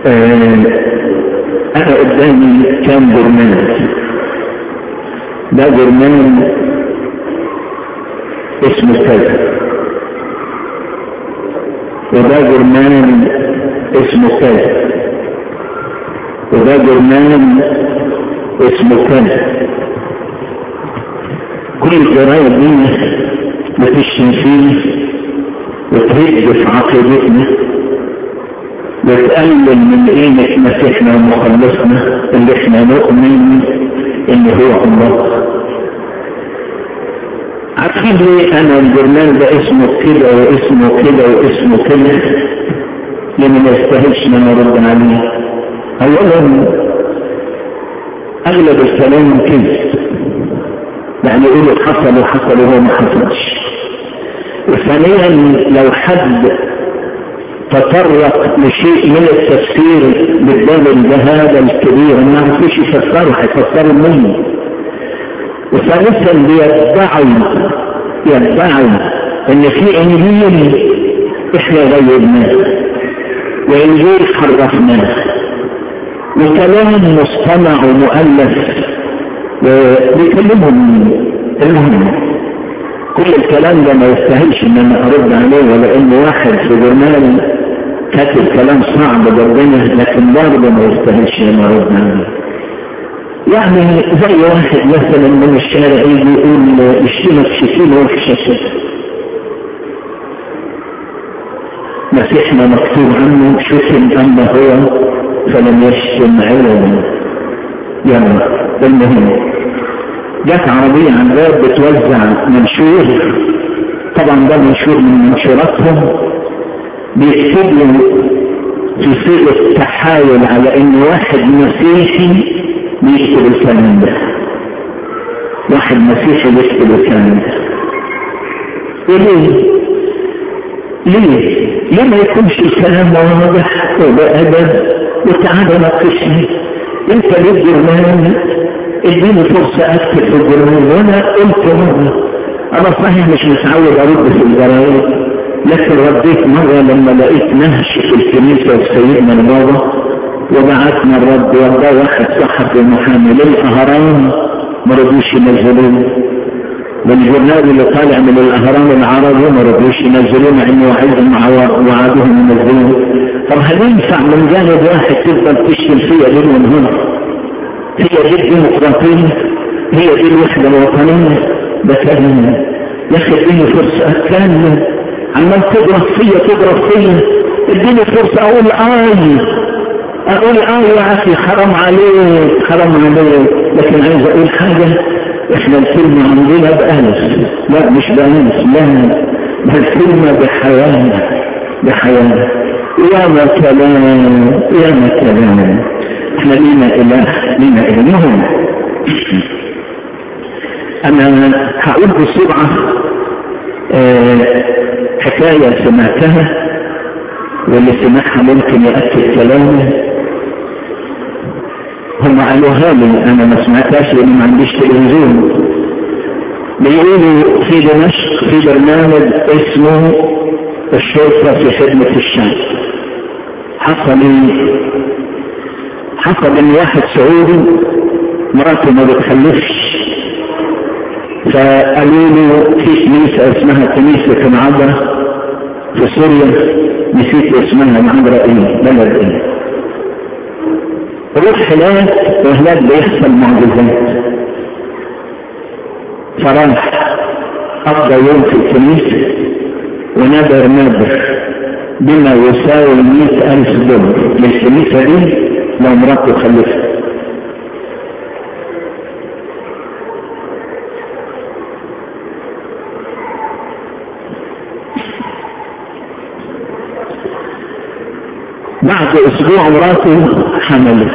آه انا قدامي كام برنامج ده برنامج اسمه كذا وده برنامج اسمه كذا وده برنامج اسمه كذا كل الجرايد دي بتشتم فيه وتهد في عقيدتنا وتقلل من قيمة مسيحنا ومخلصنا اللي احنا نؤمن ان هو الله عارفين ليه انا البرنامج ده اسمه كده واسمه كده واسمه كده لان ما يستاهلش ان انا ارد عليه اولا اغلب الكلام كذب يعني يقولوا حصل وحصل وهو ما حصلش وثانيا لو حد تطرق لشيء من التفسير بالدليل بهذا الكبير ما عرفوش يفسروا هيفسروا منه وثالثا بيدعوا يدعوا ان في انجيل احنا غيرناه وانجيل حرفناه وكلام مصطنع ومؤلف وبيكلمهم المهم كل الكلام ده ما يستاهلش ان انا ارد عليه ولا ان واحد في جورنال كاتب كلام صعب بربنا لكن برضه ما يستاهلش ان انا ارد عليه يعني زي واحد مثلا من الشارع يجي يقول اشتمك شتيمه وحشه كده مسيحنا مكتوب عنه شتم اما هو فلم يشتم علما يلا المهم جت عربية عن باب بتوزع منشور طبعا ده منشور من منشوراتهم بيكتب له في صيغة تحايل على ان واحد مسيحي بيكتب الكلام ده واحد مسيحي بيكتب الكلام ده وليه؟ ليه؟ ليه ما يكونش الكلام واضح وبأدب وتعالى ناقشني انت ليه جرمان اديني فرصة اكتب في الجرمان وانا قلت مرة انا صحيح مش متعود ارد في الجرايد لكن رديت مرة لما لقيت نهش في الكنيسة وسيدنا البابا وبعتنا الرد وده واحد صحفي محامي للاهرام ما رضوش ينزلوه والجورنال اللي طالع من الاهرام العربي ما رضوش ينزلوه مع انه وعدهم وعدهم ينزلوه طب هل ينفع من جانب واحد تفضل تشتم فيها ليل ونهار هي دي الديمقراطية هي دي الوحدة الوطنية ده كلام يا اخي اديني فرصة اتكلم عمال تضرب فيا تضرب فيا اديني فرصة اقول آي اقول آي يا اخي حرام عليك حرام عليك لكن عايز اقول حاجة احنا الكلمة عندنا بألف لا مش بألف لا ده الكلمة بحياة بحياة يا ما كلام يا ما كلام احنا لينا اله لينا الههم انا هقول بسرعة اه حكاية سمعتها واللي سمعها ممكن يأكد كلامي هم قالوها لي انا ما سمعتهاش لان ما عنديش تلفزيون بيقولوا في دمشق في برنامج اسمه الشرطة في خدمة الشعب حصل حصل ان واحد سعودي مراته ما بتخلفش فقالوا له في كنيسة اسمها كنيسة العذراء في سوريا نسيت اسمها العذراء ايه بلد ايه روح هناك وهناك بيحصل معجزات فراح قضى يوم في الكنيسة ونادر نادر بما يساوي مئة ألف دولار للكنيسة دي لو مراته خلفت بعد اسبوع مراته حملت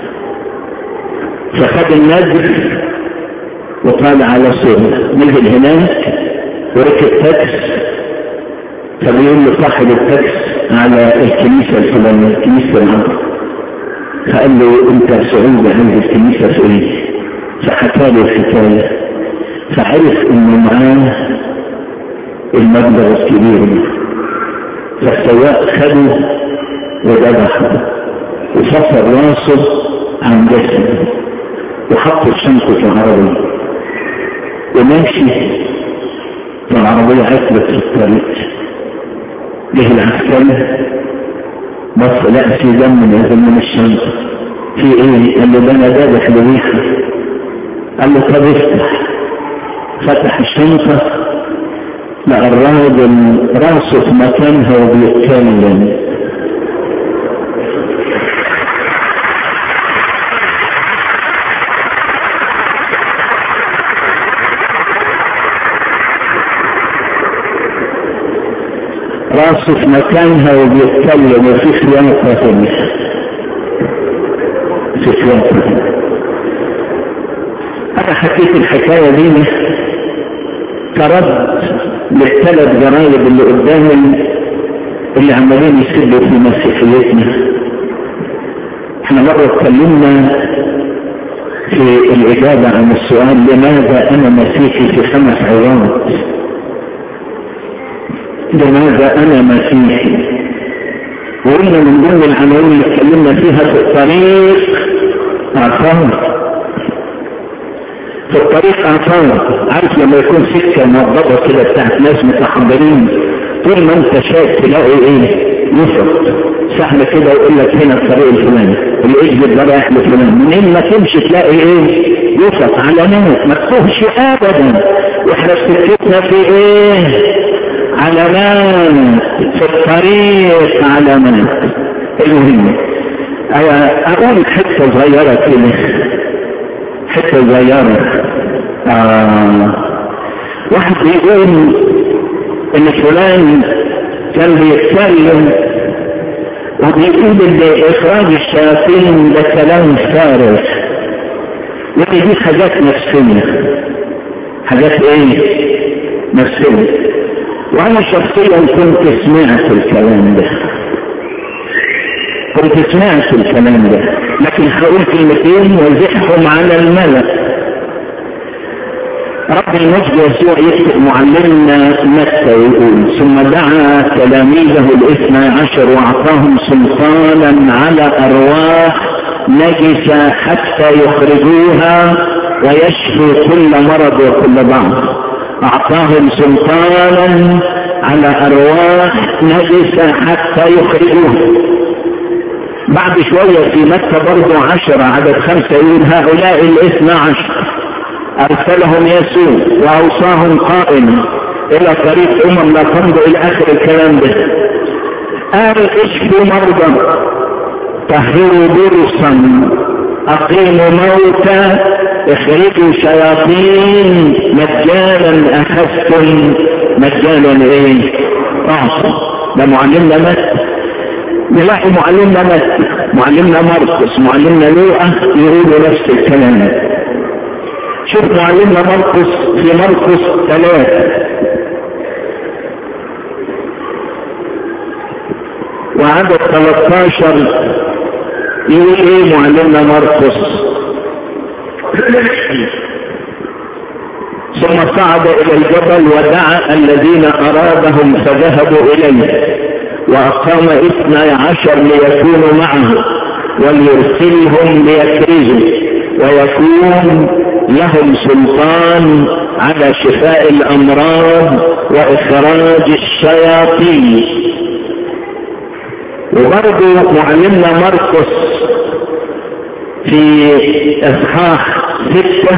فخد النادر وطال على سوريا نزل هناك وركب تاكس فبيقول له صاحب التاكس على الكنيسة الفلانية الكنيسة العظيمة فقال له انت سعودي عند الكنيسة سوريا فحكى له الحكاية فعرف انه معاه المبلغ الكبير ده فالسواق خده وذبحه وفصل راسه عن جسده وحط الشنطة في العربية وماشي والعربية عطلت في الطريق جه العسكري بص لا في دم نازل من الشنطة في ايه؟ قال له ده انا ذابح بريحة قال له طب افتح فتح الشنطة لقى الراجل راسه في مكانها وبيتكلم راسه في مكانها وبيتكلم وفي خيانة في خيانة أنا حكيت الحكاية دي كرد للثلاث جرايد اللي قدامي اللي عمالين يسبوا في مسيحيتنا احنا مرة اتكلمنا في الإجابة عن السؤال لماذا أنا مسيحي في خمس عظات لماذا أنا مسيحي وقلنا من ضمن العناوين اللي اتكلمنا فيها في الطريق آثار في الطريق آثار عارف لما يكون سكة موضبة كده بتاعت ناس متحضرين طول ما انت شايف تلاقي ايه يفرق سهل كده يقول لك هنا الطريق الفلاني الاجل ده رايح لفلان منين ما تمشي تلاقي ايه يفرق علامات ما تتوهش ابدا واحنا في سكتنا في ايه علامات في الطريق علامات المهم اقول حته صغيره كده حته صغيره آه واحد بيقول ان فلان كان بيتكلم وبيقول ان اخراج الشياطين ده كلام فارغ ودي دي حاجات نفسيه حاجات ايه نفسيه وانا شخصيا كنت سمعت الكلام ده كنت سمعت الكلام ده لكن هقول كلمتين وزحهم على الملأ رب المجد يسوع يكتب معلمنا متى يقول ثم دعا تلاميذه الاثنى عشر واعطاهم سلطانا على ارواح نجسة حتى يخرجوها ويشفوا كل مرض وكل ضعف اعطاهم سلطانا على ارواح نجسة حتى يخرجوها بعد شوية في مكة برضو عشرة عدد خمسة يقول هؤلاء الاثنى عشر ارسلهم يسوع واوصاهم قائلا الى طريق امم لا تمضوا الى اخر الكلام ده قال اشفوا مرضى طهروا برصا اقيموا موتى اخرجوا شياطين مجانا اخذتم مجانا ايه اعصوا ده معلمنا مات نلاقي معلمنا مات معلمنا مرقس معلمنا لوقا يقولوا نفس الكلام شوف معلمنا مرقس في مرقس ثلاثة وعدد 13 يقول ايه معلمنا مرقس ثم صعد الى الجبل ودعا الذين ارادهم فذهبوا اليه واقام اثني عشر ليكونوا معه وليرسلهم ليكرزوا ويكون لهم سلطان على شفاء الامراض واخراج الشياطين وبرضه معلمنا مرقس في اصحاح ستة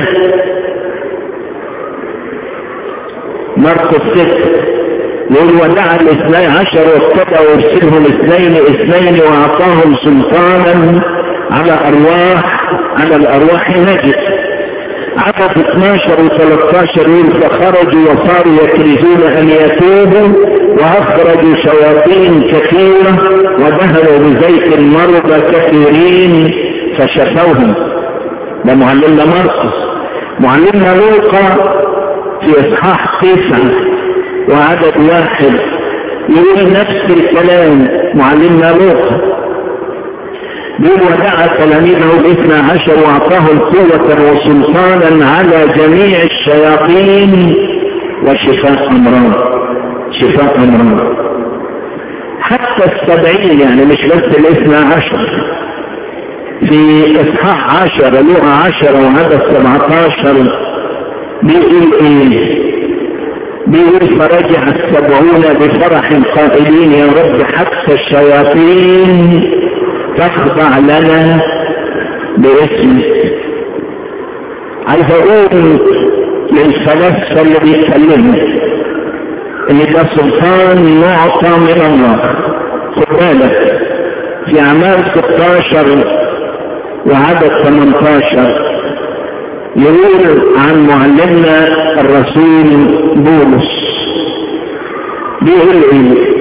مرقس ستة يقول ودعا الاثني عشر وابتدى ويرسلهم اثنين اثنين واعطاهم سلطانا على ارواح على الارواح نجس عدد 12 و13 يقول فخرجوا وصاروا يكرزون ان يتوبوا واخرجوا شياطين كثيره وذهبوا بزيت المرضى كثيرين فشفوهم ده معلمنا مرقس معلمنا لوقا في اصحاح تسعه وعدد واحد يقول نفس الكلام معلمنا لوقا بيقول ودعا تلاميذه الاثنى عشر واعطاهم قوة وسلطانا على جميع الشياطين وشفاء امراض شفاء امراض حتى السبعين يعني مش بس الاثنى عشر في اصحاح عشرة لغة عشرة وعدد سبعة عشر بيقول ايه بيقول فرجع السبعون بفرح قائلين يا رب حتى الشياطين تخضع لنا باسمك عايز اقول للفلاسفه اللي بيتكلموا ان ده سلطان معطى من الله خد بالك في اعمال 16 وعدد 18 يقول عن معلمنا الرسول بولس بيقول ايه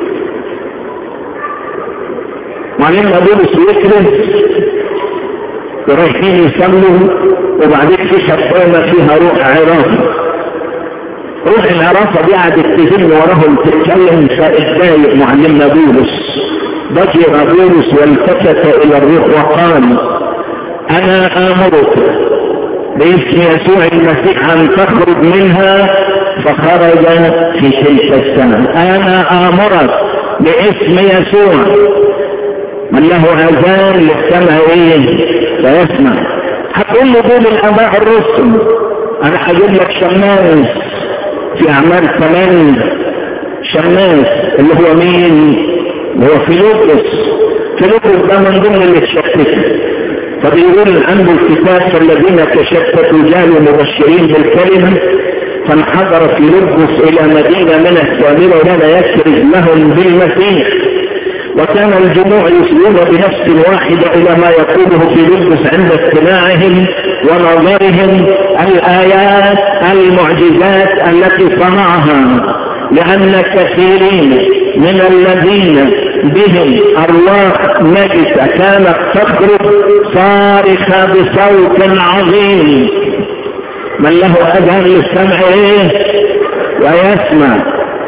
معلمنا بولس يكرم ورايحين يصلوا وبعدين في شبانه فيها روح عرافه روح العرافه دي قعدت تزن وراهم تتكلم فاتضايق معلمنا بولس ضجر بولس والتفت الى الروح وقال انا امرك باسم يسوع المسيح ان تخرج منها فخرج في تلك السنه انا امرك باسم يسوع من له اذان للسمع ايه فيسمع هتقول له دول الاباء الرسل انا هجيب لك شماس في اعمال ثمانية شماس اللي هو مين اللي هو فيلوبس فيلوبس ده من ضمن اللي اتشتت فبيقول عنده الكتاب فالذين تشتتوا جالوا مبشرين بالكلمة فانحدر فيلبس الى مدينة من السامرة ولا يكرز لهم بالمسيح وكان الجموع يسلون بنفس واحدة إلى ما يقوله في لبس عند استماعهم ونظرهم الآيات المعجزات التي صنعها لأن كثيرين من الذين بهم أرواح نجسة كانت تخرج صارخة بصوت عظيم من له أذان للسمع إيه ويسمع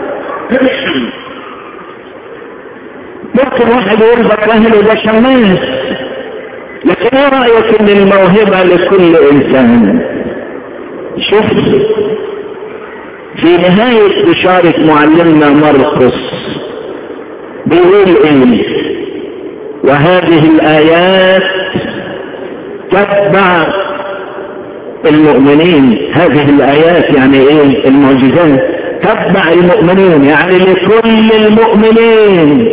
ممكن واحد يقول بكاهن وده شماس لكن ايه رأيك ان الموهبة لكل انسان شوف في نهاية بشارة معلمنا مرقس بيقول ايه وهذه الايات تتبع المؤمنين هذه الايات يعني ايه المعجزات تتبع المؤمنين يعني لكل المؤمنين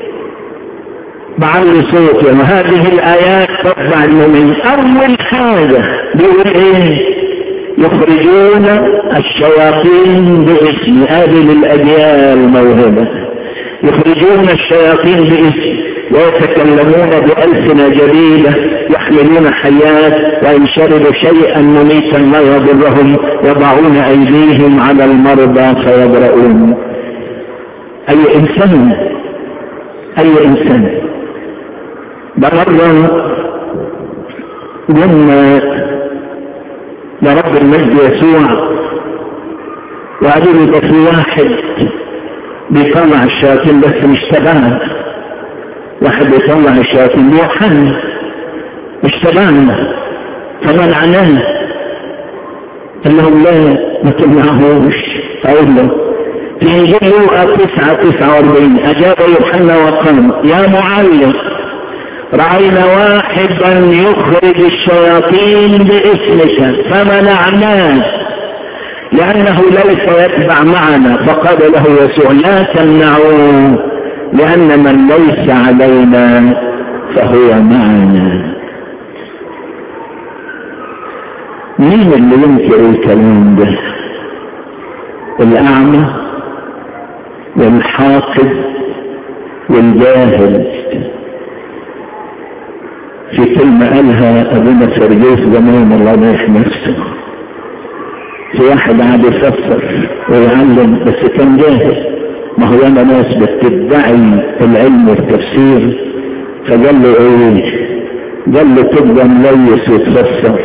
بعلي صوتي وهذه الآيات تتبع المؤمنين أول حاجة بيقول إيه يخرجون الشياطين باسم هذه للأجيال موهبة يخرجون الشياطين باسم ويتكلمون بألسنة جديدة يحملون حيات وإن شربوا شيئا مميتا لا يضرهم يضعون أيديهم على المرضى فيبرؤون أي إنسان أي إنسان ده مرة لما لرب المجد يسوع وقالوا له ده في واحد بيطلع الشياطين بس مش تبعنا واحد بيطلع الشياطين يوحنا مش تبعنا فمنعناه قال لهم لا ما تمنعهوش اقول له في انجيل لوقا 9 49 اجاب يوحنا وقال يا معلم رأينا واحدا يخرج الشياطين باسمك فمنعناه لأنه ليس يتبع معنا فقال له يسوع لا تمنعوه لأن من ليس علينا فهو معنا مين اللي ينكر الكلام ده الأعمى والحاقد والجاهل في كلمة قالها أبونا سرجيس زمان الله ما نفسه في واحد قاعد يفسر ويعلم بس كان جاهل ما هو انا ناس بتدعي العلم والتفسير فقال له ايه قال له تبقى مليس وتفسر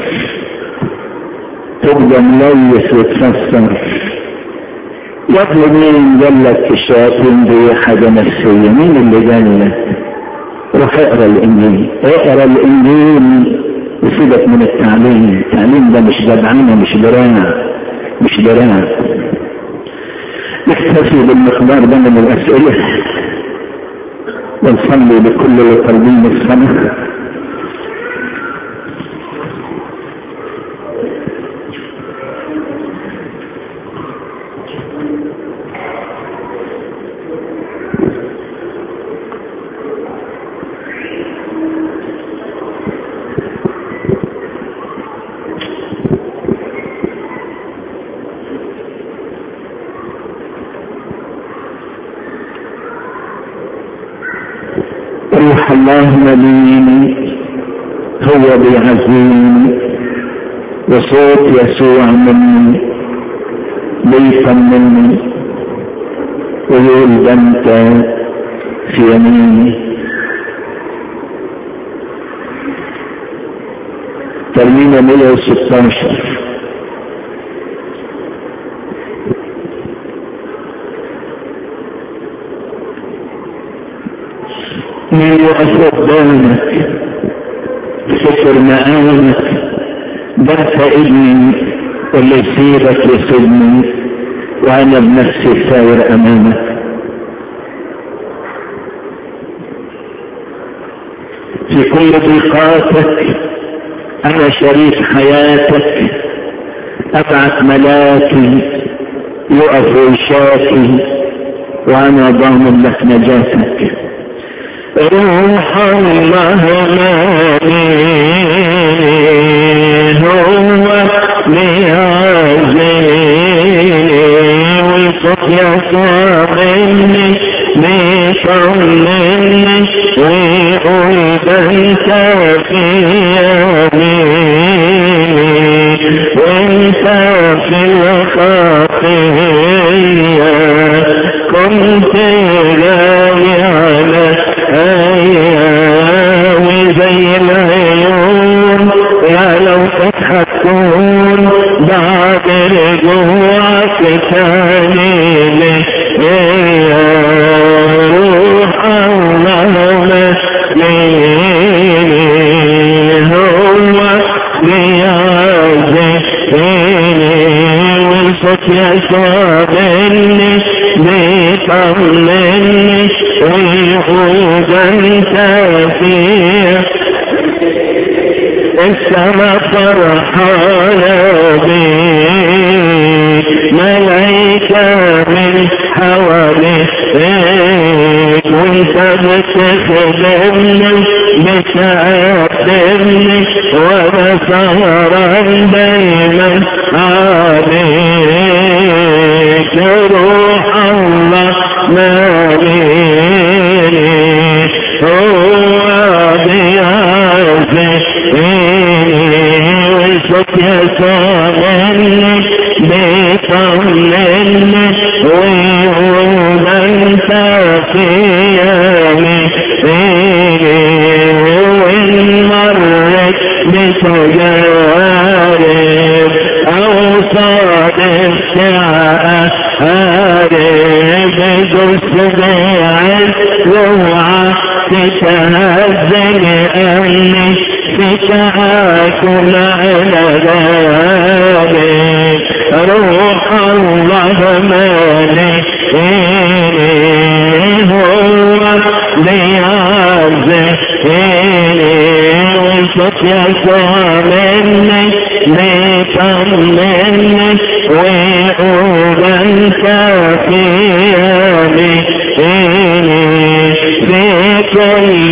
تبقى مليس وتفسر يا ابني مين قال لك الشياطين دي حاجه نفسيه مين اللي قال لك روح اقرا الانجيل اقرا الانجيل وسيبك من التعليم التعليم ده مش جدعانه مش دراع مش دراع نكتفي بالمقدار ده من الاسئله ونصلي لكل اللي طالبين السنه مليني هو بيعزيني وصوت يسوع مني بيطمني ويقول ده انت في يميني ترميمة 116 من يقف قدامك سكر معانك ده انت ابني واللي يسيبك يسيبني وانا بنفسي ساير امامك في كل ضيقاتك انا شريك حياتك ابعث ملاكي يقف ويشافي وانا ضامن لك نجاتك روح الله مالي هو ليعزيني ويصف يسوع مني بيطمني ويقول ده انت في يميني وانت في الخطيه كنت لاقي على ايامي زي العيون يا لو تضحكون بعد رجوعك تاني لي يا روح الله مسليني هو ليعزيني والصوت يسوع مني بيطمني ويقول انت فيه السما فرحانة بيك ملايكة من حواليك وانت بتخدمني بتقدمني وانا سهران دايما عليك روح الله ماليني هو بيعزيني وصوت يسوع مني بيطمني ويقول انت في يميني وان مرت بتجارب او صادف ساعة هارب جسد عزوعة تتهزل أني تتعاكل على ذلك روح الله مالي هو ليعزيني وصوت يسوع مني بيطمني ويقول انت في يميني في كل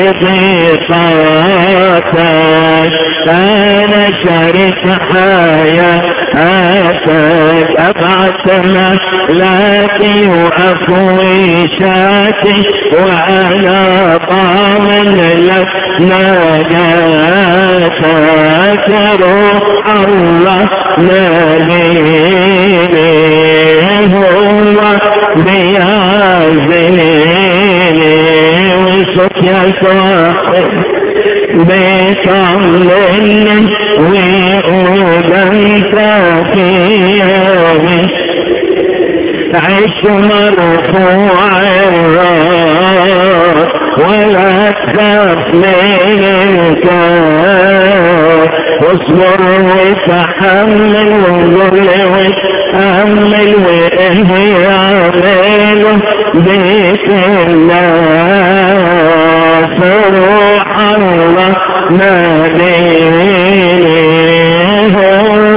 ضيقاتك انا شريك حياتك ابعث ملاكي واقوي شاتي وانا ضامن لك نجاتك روح الله ماليني هو بيعزيني وصوت يسوع بيطمني ويقول انت في يومي عيش مرفوع الراس ولا تخاف منك واصبر وتحمل وانظر وتأمل وإنهي عمله بيت الله فروح الله ناديني هو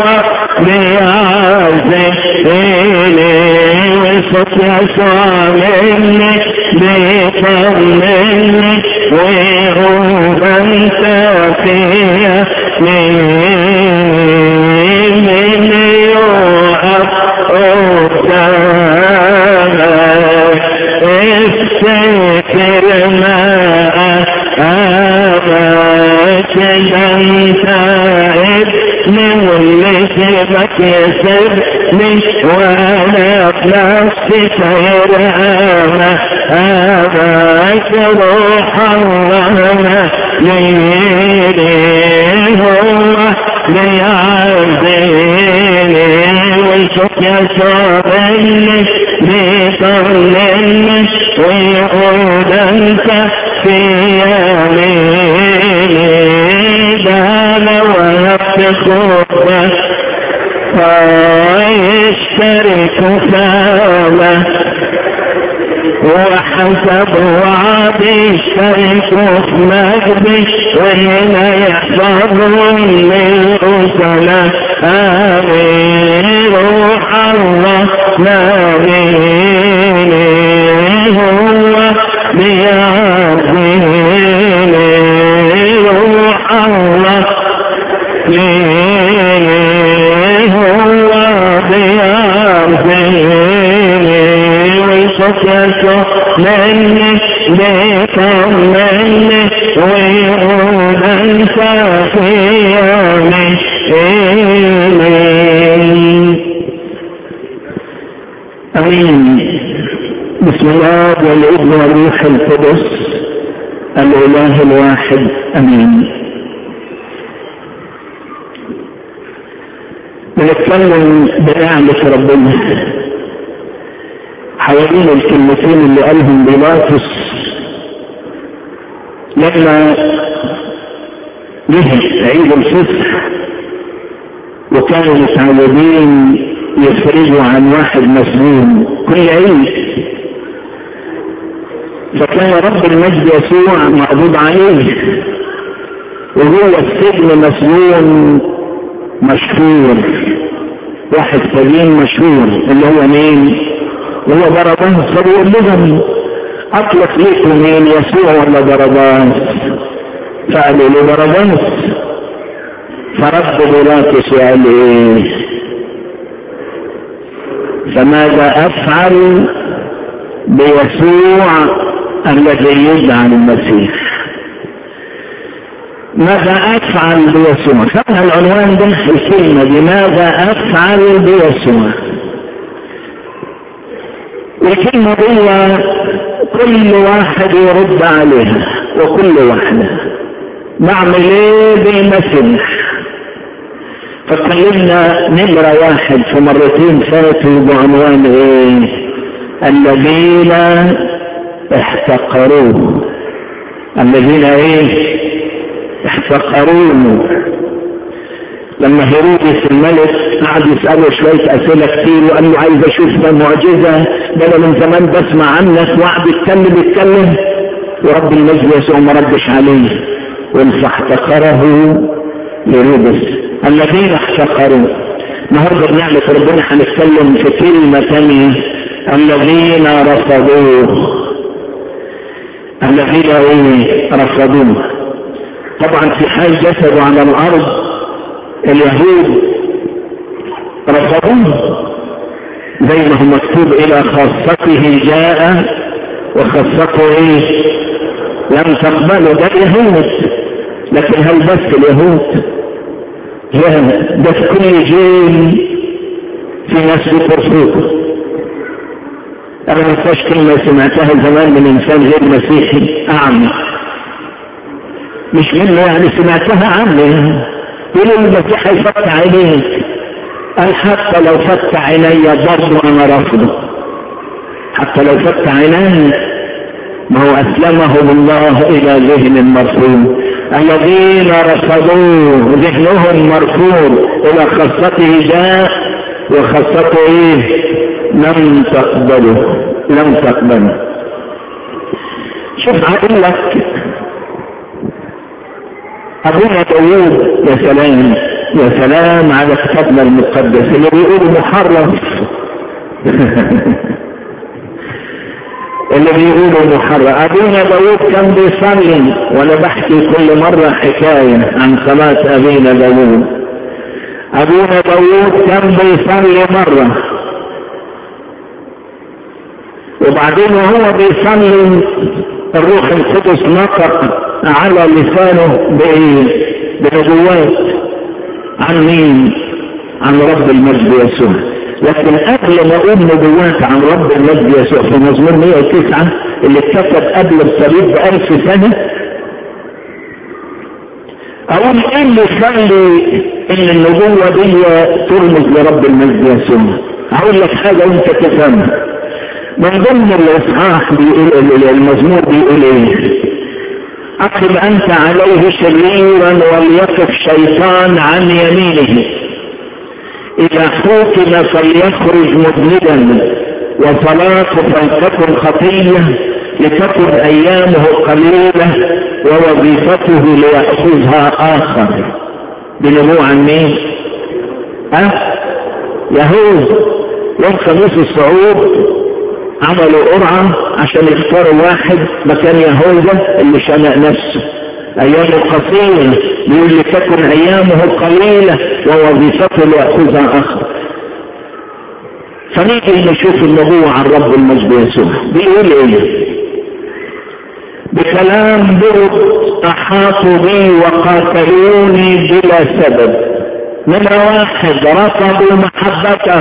بيعزيني وصوت يسوع مني بيطمني ويقول انت فيا من يوقف قدامك افتكر ما كده انت ابني واللي سيبك يسيبني وانا في نفسي سيرانة اباك روح الله ليلي هو ليعزيني ويشوف يسوع مني بيطلعني ويقول انت في يميني ده لو يفتخر ويشترك فاله وحسب وعدي يشترك في مجدي وهنا يحفظهم للرسل آمين روح الله نبيني هو بيعزيني روح الله ليني هو بيعزيني ويشكك مني بيطمني ويقول انت في يومي امين بسم الله والابن والروح القدس الاله الواحد امين بنتكلم بنعمة ربنا حوالين الكلمتين اللي قالهم بيلاطس لما جه عيد الفصح وكانوا متعودين يفرجوا عن واحد مسجون كل عيد فكان رب المجد يسوع مقبوض عليه وهو السجن مسجون مشهور واحد سجين مشهور اللي هو مين وهو بردان فبيقول لهم اطلق لكم مين يسوع ولا بردان فقالوا له بردان فرد بيلاطس وقال ايه فماذا افعل بيسوع الذي يدعى المسيح ماذا افعل بيسوع خدها العنوان ده في الكلمه دي ماذا افعل بيسوع الكلمه دي كل واحد يرد عليها وكل واحده نعمل ايه بالمسيح فاتكلمنا نمرة واحد في مرتين فاتوا بعنوان ايه الذين احتقروه الذين ايه احتقروه لما هيرودس الملك قعد يسأله شوية أسئلة كتير وقال له عايز أشوف معجزة ده أنا من زمان بسمع عنك وقعد يتكلم يتكلم ورب المجد يسوع ما ردش عليه فاحتقره هيرودس الذين احتقروا النهارده بنعمة ربنا هنتكلم في كلمة ثانية الذين رفضوه الذين ايه رفضوه طبعا في حال جسده على الارض اليهود رفضوه زي ما هو مكتوب الى خاصته جاء وخاصته ايه لم تقبله ده اليهود لكن هل بس اليهود لا ده في كل جيل في ناس بترفضه انا ما انساش كلمه سمعتها زمان من انسان غير مسيحي اعمى مش منه يعني سمعتها عامة يقول المسيح هيفتح عينيك قال حتى لو فتح عيني برضه انا رافضه حتى لو فتح عيني ما هو اسلمهم الله الى ذهن مرفوض الذين رفضوه ذهنهم مرفوض الى خاصته جاء وخاصته ايه لم تقبله لم تقبله شوف هقول لك ابونا داوود يا سلام يا سلام على كتابنا المقدس اللي بيقول محرف اللي بيقولوا محرم ابونا داوود كان بيصلي وانا بحكي كل مرة حكاية عن صلاة ابينا داوود ابونا داوود كان بيصلي مرة وبعدين وهو بيصلي الروح القدس نطق على لسانه بايه بنبوات عن مين عن رب المجد يسوع لكن قبل ما اقول نبوات عن رب المجد يسوع في مزمور 109 اللي اتكتب قبل الصليب بألف سنة اقول ايه اللي يخلي ان النبوة دي ترمز لرب المجد يسوع هقول لك حاجة وانت تفهمها من ضمن الاصحاح بيقول المزمور بيقول ايه اقم انت عليه شريرا وليقف شيطان عن يمينه اذا حكم فليخرج مذنبا وصلاته فلتكن خطيه لتكن ايامه قليله ووظيفته ليأخذها اخر بنمو عن مين ها يهوذ يوم خميس الصعود عملوا قرعة عشان يختاروا واحد مكان يهوذا اللي شنق نفسه ايامه قصيرة بيقول لتكن ايامه قليلة ووظيفته ليأخذها اخر فنيجي نشوف النبوة عن رب المجد يسوع بيقول ايه بكلام برد احاطوا بي وقاتلوني بلا سبب نمرة واحد رفضوا محبته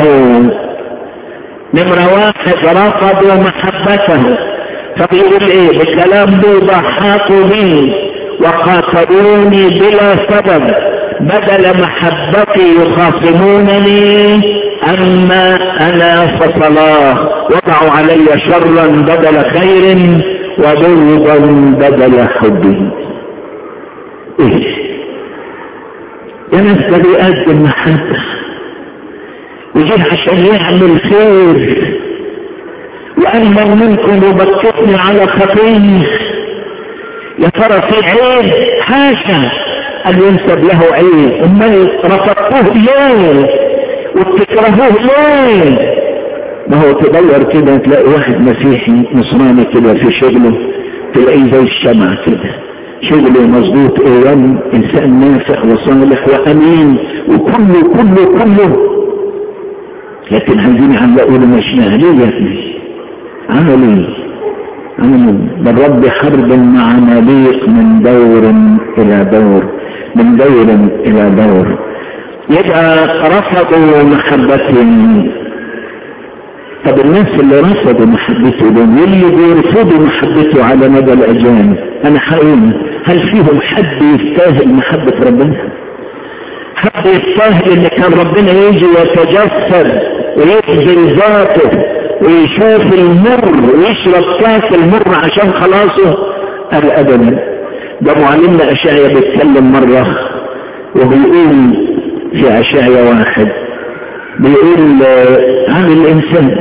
نمرة واحد رفضوا محبته فبيقول ايه بكلام برد احاطوا بي وقاتلوني بلا سبب بدل محبتي يخاصمونني اما انا فصلاه وضعوا علي شرا بدل خير وبغضا بدل حبه ايه يا ناس ده بيقدم محبة وجيه عشان يعمل خير وأمر منكم يبكتني على خطيه يا ترى في عيب حاشا أن ينسب له عيب أمال رفضتوه ليه وبتكرهوه ليه ما هو تدور كده تلاقي واحد مسيحي نصراني كده في شغله تلاقيه زي الشمع كده شغله مظبوط ايام انسان نافع وصالح وامين وكله كله كله لكن عايزين يعلقوا له مشيها ليه يا ابني عمل ايه عمل بل رب حرب مع مليق من دور الى دور من دور الى دور يبقى رفضوا محبتهم طب الناس اللي رفضوا محبته دول واللي بيرفضوا محبته على مدى الاجيال انا حقيقي هل فيهم حد يستاهل محبة ربنا حد يستاهل ان كان ربنا يجي ويتجسد ويبذل ذاته ويشوف المر ويشرب كاس المر عشان خلاصه قال ابدا ده معلمنا اشعيا بيتكلم مرة وبيقول في اشعيا واحد بيقول عن الانسان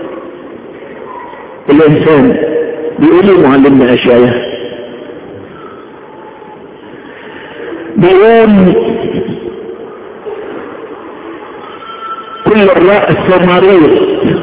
الانسان بيقول لي معلمنا اشعيا بيقول كل الرأس مريض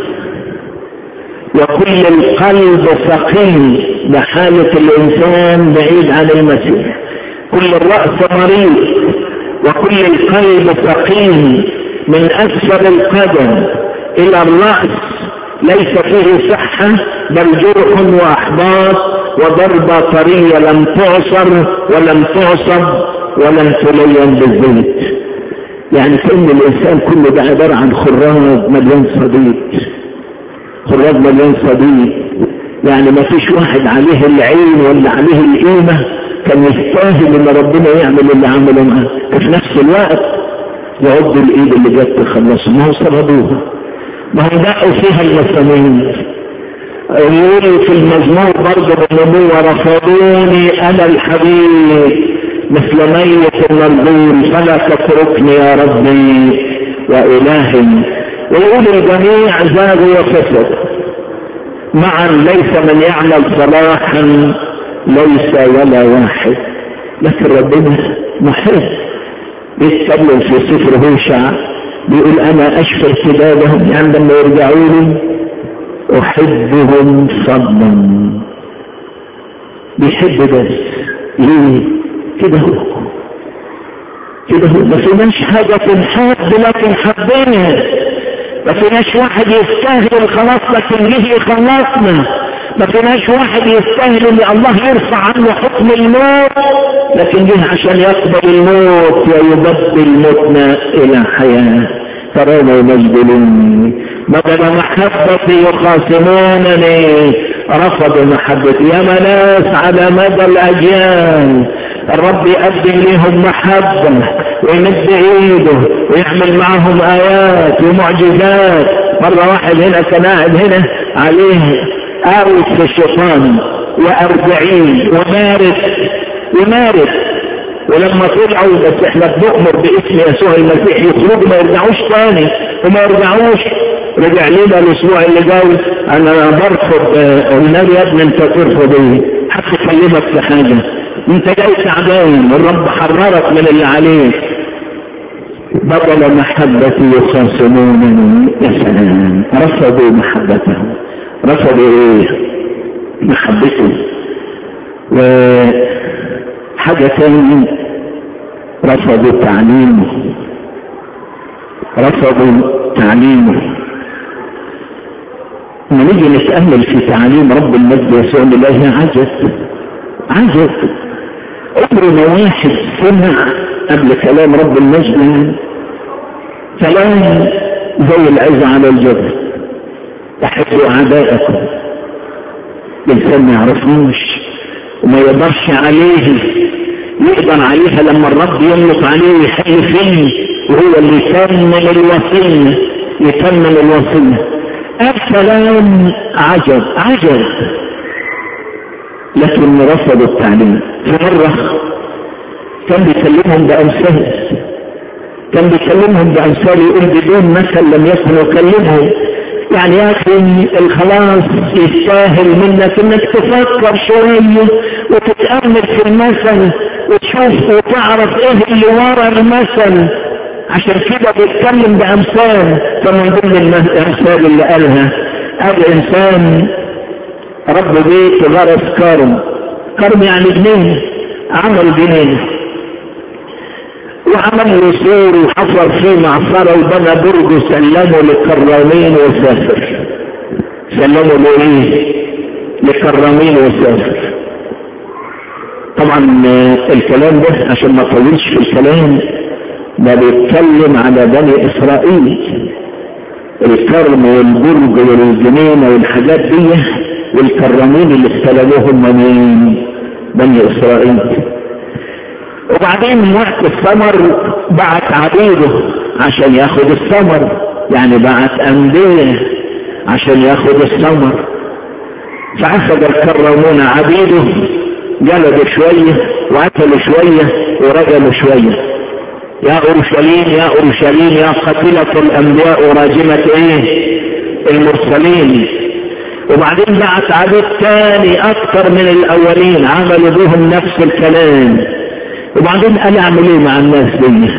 وكل القلب ثقيل بحالة الإنسان بعيد عن المسيح كل الرأس مريض وكل القلب ثقيل من أسفل القدم إلى الرأس ليس فيه صحة بل جرح وأحباط وضربة طرية لم تعصر ولم تعصب ولم تلين بالزيت يعني كأن الإنسان كله ده عبارة عن خراج مليان صديق خراج مليان صديق يعني ما فيش واحد عليه العين ولا عليه القيمة كان يستاهل ان ربنا يعمل اللي عمله معاه وفي نفس الوقت يعض الايد اللي جت تخلصه ما هو صردوها ما هو دقوا فيها المسامير يقول في المزمور برضه بالنبوة رفضوني انا الحبيب مثل ميت مرضون فلا تتركني يا ربي وإلهي ويقول الجميع زاغوا وفسد معا ليس من يعمل صلاحا ليس ولا واحد لكن ربنا محب يتكلم في سفر هوشع بيقول انا اشفر كتابهم يعني لما يرجعوا لي احبهم صدما بيحب بس ليه كده هو كده هو ما فيناش حاجة تنحب لكن حبينا ما فيناش واحد يستاهل الخلاص لكن جه يخلصنا ما فيناش واحد يستاهل ان الله يرفع عنه حكم الموت لكن جه عشان يقبل الموت ويبدل موتنا الى حياه ترون مجدلوني بدل محبتي يخاصمونني رفضوا محبتي يا ناس على مدى الاجيال الرب يقدم لهم محبة ويمد ايده ويعمل معهم ايات ومعجزات مرة واحد هنا كان قاعد هنا عليه اوس في الشيطان واربعين ومارس ومارس ولما طلعوا بس احنا بنؤمر باسم يسوع المسيح يخرجوا ما يرجعوش تاني وما يرجعوش رجع لنا الاسبوع اللي جاي انا برفض قلنا له يا ابني انت ترفض ايه؟ حد يكلمك في حاجه انت جاي تعبان الرب حررك من اللي عليك بطل محبتي يخاصمونني يا سلام رفضوا محبته رفضوا ايه محبته وحاجة تاني رفضوا تعليمه رفضوا تعليمه لما نيجي نتأمل في تعليم رب المجد يسوع الله عجز عجز عمر ما واحد سمع قبل كلام رب المجد كلام زي العز على الجبل تحبوا اعدائكم الانسان ما يعرفوش وما يقدرش عليه يقدر عليها لما الرب يملك عليه ويحل فيه وهو اللي يتمم الوصيه يتمم الوصيه الكلام عجب عجب لكن رفضوا التعليم في مرة كان بيكلمهم بأمثال كان بيكلمهم بأمثال يقول بدون مثل لم يكن يكلمهم يعني يا أخي الخلاص يستاهل منك انك تفكر شوية وتتأمل في المثل وتشوف وتعرف ايه اللي ورا المثل عشان كده بيتكلم بأمثال فمن ضمن الأمثال اللي قالها قال إنسان رب بيت غرس كرم كرم يعني جنين عمل جنين وعمل له سور وحفر فيه معصرة وبنى برج وسلمه للكرامين وسافر سلمه له ايه للكرامين وسافر طبعا الكلام ده عشان ما اطولش في الكلام ده بيتكلم على بني اسرائيل الكرم والبرج والجنينه والحاجات دي والكرامين اللي استلموهم منين بني اسرائيل وبعدين وقت الثمر بعت عبيده عشان ياخد الثمر يعني بعت انبياء عشان ياخد الثمر فاخذ الكرامون عبيده جلدوا شويه وقتلوا شويه ورجلوا شويه يا اورشليم يا اورشليم يا قتلة الانبياء راجمة ايه المرسلين وبعدين بعت عدد تاني اكتر من الاولين عملوا بهم نفس الكلام وبعدين قال اعمل ايه مع الناس دي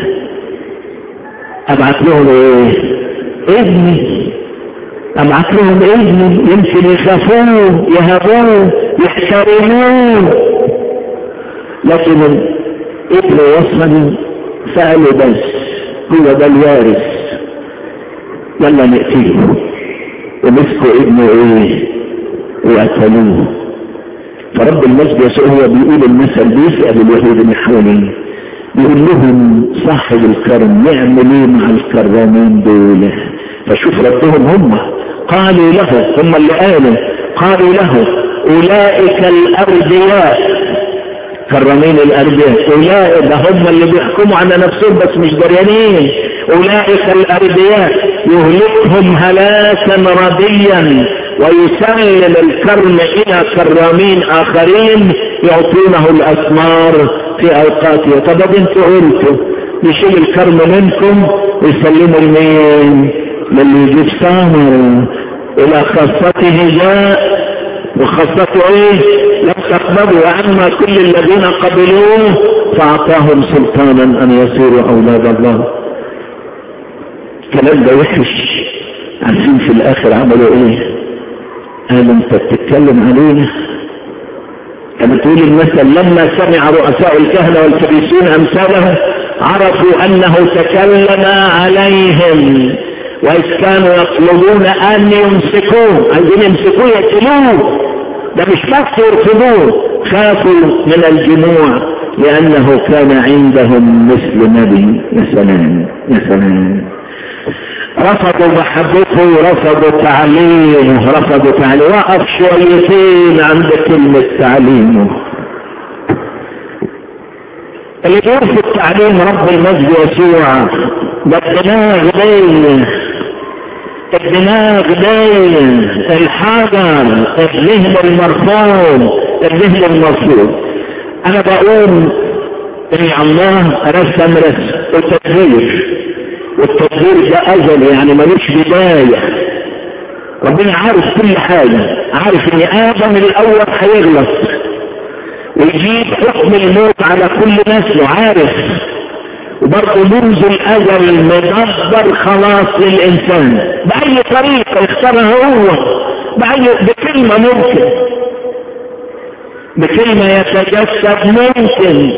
ابعت لهم ايه ابني ابعت لهم ابني يمكن يخافوه يهابوه يحترموه لكن ابن وصل سألوا بس هو ده الوارث يلا نقتله ومسكوا ابنه ايه وقتلوه فرب المجد يسوع هو بيقول المثل بيسأل اليهود اللي حواليه يقول لهم صاحب الكرم نعمل ايه مع الكرامين دول فشوف ردهم هم قالوا له هم اللي قالوا قالوا له اولئك الارضياء كرمين الأربياء أولئك ده هم اللي بيحكموا على نفسهم بس مش دريانين أولئك الأربياء يهلكهم هلاكا رديا ويسلم الكرم إلى كرامين آخرين يعطونه الأثمار في أوقاتها طب انتوا قلتوا يشيل الكرم منكم ويسلموا لمين؟ للي يجيب ثمر إلى خاصته جاء وخاصته ايه لم تقبلوا واما كل الذين قبلوه فاعطاهم سلطانا ان يصيروا اولاد الله الكلام ده وحش عارفين في الاخر عملوا ايه قالوا انت بتتكلم علينا كما تقول المثل لما سمع رؤساء الكهنة والفريسين امثاله عرفوا انه تكلم عليهم وإذ كانوا يطلبون أن يمسكوه عايزين يمسكوه يقتلوه ده مش بس يرفضوه خافوا من الجموع لأنه كان عندهم مثل نبي يا سلام يا سلام رفضوا محبته رفضوا تعليمه رفضوا تعليمه وقف شويتين عند كلمة تعليمه اللي بيرفض تعليم رب المجد يسوع ده الدماغ دي الدماغ دي الحجر الذهن المرفوض الذهن المرفوض انا بقول ان الله رسم رسم وتدبير والتدبير ده ازل يعني ملوش بداية ربنا عارف كل حاجة عارف ان ادم الاول هيغلط ويجيب حكم الموت على كل نسله عارف وبرضه منذ الازل مدبر خلاص للانسان باي طريقه يختارها هو باي بكلمه ممكن بكلمه يتجسد ممكن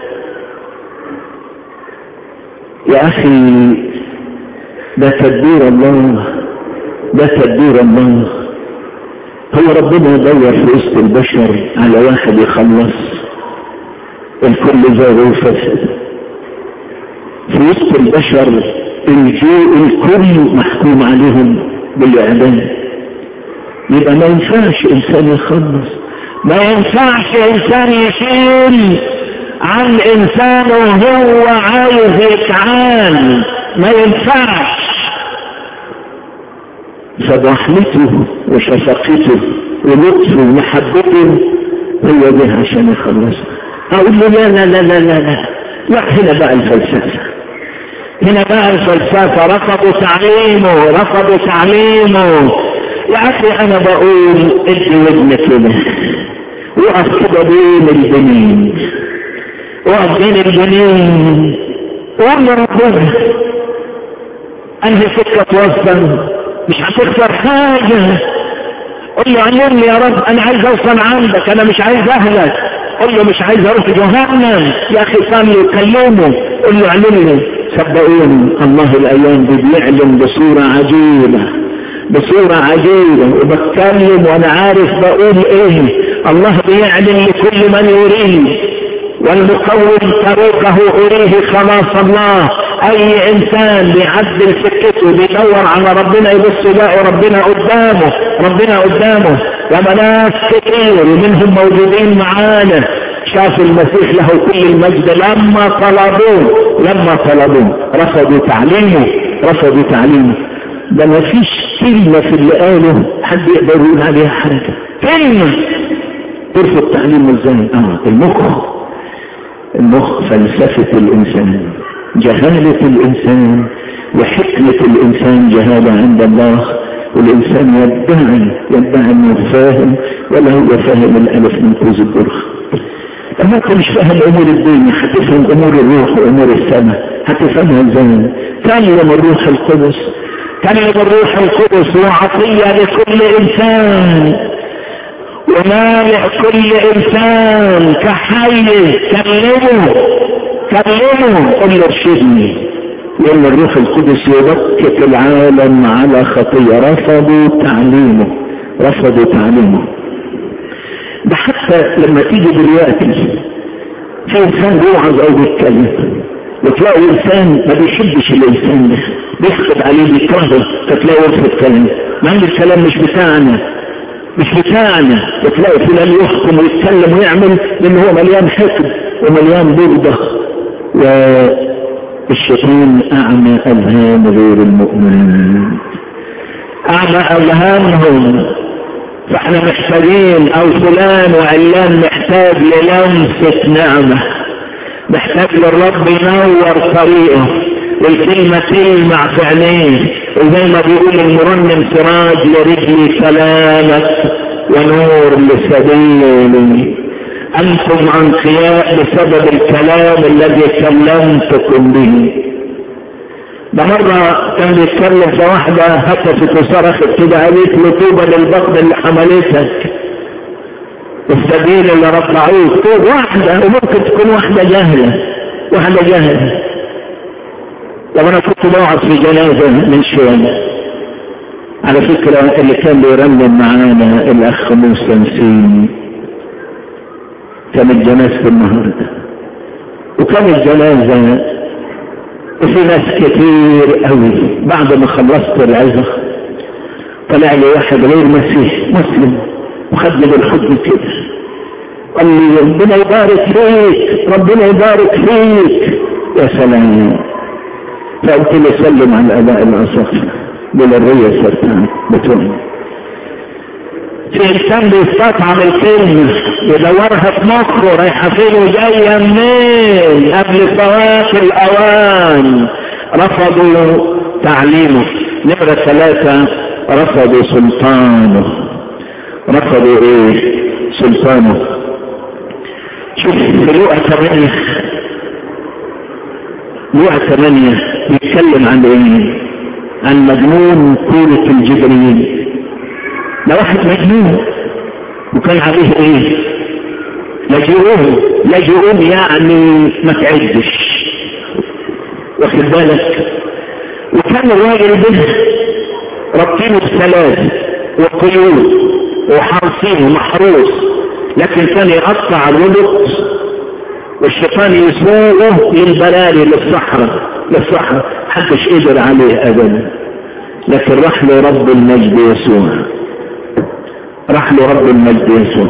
يا اخي ده تدبير الله ده تدبير الله هو ربنا يدور في وسط البشر على واحد يخلص الكل زاد وفسد في وسط البشر الجو الكل محكوم عليهم بالاعدام يبقى ما ينفعش انسان يخلص ما ينفعش انسان يشيل عن انسان وهو عايز يتعان ما ينفعش فرحمته وشفقته ولطفه ومحبته هو ده عشان يخلصه اقول له لا لا لا لا لا لا لا هنا بقى الفلسفه هنا بقى الفلسفه رفضوا تعليمه رفضوا تعليمه يا اخي انا بقول ادي ودن كده وقف كده بين البنين وقف بين البنين وقول لربنا انهي سكه توصل مش هتخسر حاجة قل له علمني يا رب انا عايز اوصل عندك انا مش عايز اهلك قل له مش عايز اروح جهنم يا اخي صلي وكلمه قل له علمني صدقوني الله الايام دي بيعلم بصورة عجيبة بصورة عجيبة وبتكلم وانا عارف بقول ايه الله بيعلم لكل من يريد والمقوم طريقه أريه خلاص الله أي إنسان بيعدل سكته بيدور على ربنا يبص يلاقي ربنا قدامه ربنا قدامه ومناس كتير ومنهم موجودين معانا شافوا المسيح له كل المجد لما طلبوه لما طلبوه رفضوا تعليمه رفضوا تعليمه ده ما فيش كلمة في اللي قاله حد يقدر يقول عليها حاجة كلمة ترفض تعليمه ازاي؟ اه المخ المخ فلسفة الإنسان جهالة الإنسان وحكمة الإنسان جهالة عند الله والإنسان يدعي يدعي أنه فاهم ولا هو فاهم الألف من كوز الجرخ أما أنت مش فاهم أمور الدنيا هتفهم أمور الروح وأمور السماء هتفهمها إزاي تعلم الروح القدس تعلم الروح القدس وعطية لكل إنسان ومالع كل انسان كحي كلمه كلمه قل له ارشدني لان الروح القدس يبكت العالم على خطية رفضوا تعليمه رفضوا تعليمه ده حتى لما تيجي دلوقتي في انسان بيوعظ او بيتكلم وتلاقي انسان ما بيحبش الانسان ده بيسقط عليه بيكرهه فتلاقي يرفض كلام مع ان الكلام مش بتاعنا مش بتاعنا وتلاقي فلان يحكم ويتكلم ويعمل لان هو مليان حقد ومليان بغضة والشيطان اعمى اذهان غير المؤمنين اعمى اذهانهم فاحنا محتاجين او فلان وعلان محتاج للمسة نعمة محتاج للرب ينور طريقه والكلمة تلمع في عينيه وزي ما بيقول المرنم سراج لرجلي سلامك ونور لسبيلي أنتم أنقياء بسبب الكلام الذي كلمتكم به ده مرة كان بيتكلم في واحدة هتفت وصرخت كده قالت له طوبى للبطن اللي حملتك السبيل اللي رفعوك طوب واحدة وممكن تكون واحدة جاهلة واحدة جاهلة لو انا كنت بقعد في جنازة من شوية على فكرة اللي كان بيرنم معانا الأخ موسى نسيم كانت جنازة النهاردة وكانت جنازة وفي ناس كتير قوي بعد ما خلصت العظة طلع لي واحد غير مسيح مسلم وخدني بالحضن كده قال لي ربنا يبارك فيك ربنا يبارك فيك يا سلام فقلت له سلم على الاباء العصافرة بالرية سرطان بتوعي في انسان بيستطعم الكلمة يدورها في مخه رايحة فين وجاية منين قبل فوات الاوان رفضوا تعليمه نمرة ثلاثة رفضوا سلطانه رفضوا ايه سلطانه شوف في لوقا ثمانية لوقا ثمانية بيتكلم عن ايه عن مجنون كورة الجبريل ده واحد مجنون وكان عليه ايه لجؤون لجؤون يعني ما تعدش واخد بالك وكان الراجل ده رابطينه بثلاث وقيود وحارسينه محروس لكن كان يقطع الربط والشيطان يسوقه للبلالي للصحراء للصحراء محدش قدر عليه ابدا لكن راح له رب المجد يسوع راح له رب المجد يسوع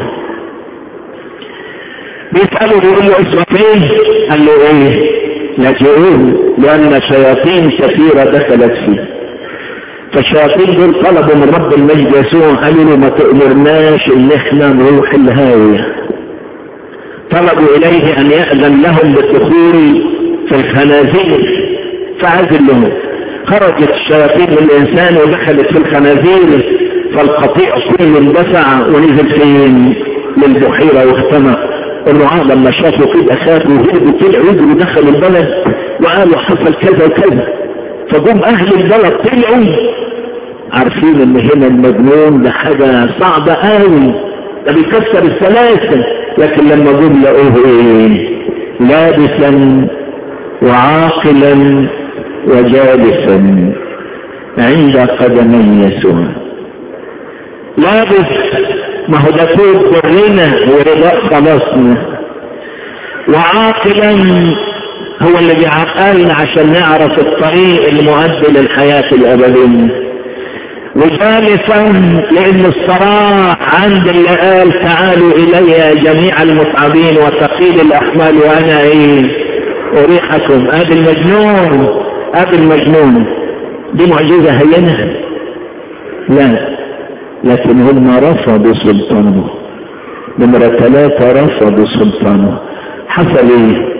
بيسأله بيقول له اسمك ايه قال له ايه لاجئون لان شياطين كثيرة دخلت فيه فالشياطين دول طلبوا من رب المجد يسوع قالوا له ما تأمرناش ان احنا نروح الهاوية طلبوا اليه ان يأذن لهم بالدخول في الخنازير فعزل لهم خرجت الشياطين من الانسان ودخلت في الخنازير فالقطيع كله اندفع ونزل فين للبحيرة واختنق الرعاة لما شافوا كده خافوا وهربوا طلعوا يجروا دخلوا البلد وقالوا حصل كذا وكذا فجم اهل البلد طلعوا عارفين ان هنا المجنون ده حاجة صعبة قوي ده بيكسر السلاسل لكن لما جم لقوه ايه لابسا وعاقلا وجالسا عند قدمي يسوع لابس ما هو ده توب برنا ورداء خلاصنا وعاقلا هو اللي بيعقلنا عشان نعرف الطريق المؤدي للحياة الأبدية وجالسا لأن الصراح عند اللي قال تعالوا إلي جميع المتعبين وثقيل الأحمال وأنا إيه أريحكم هذا المجنون هذا المجنون دي معجزة هينة لا لكن هم رفضوا سلطانه نمرة ثلاثة رفضوا سلطانه حصل ايه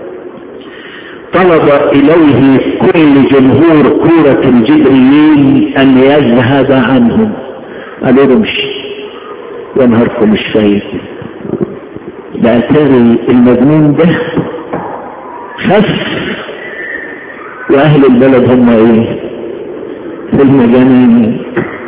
طلب اليه كل جمهور كورة الجبريين ان يذهب عنهم قالوا له امشي يا نهاركم مش فايت ده اتاري المجنون ده خف واهل البلد هم ايه في المجانين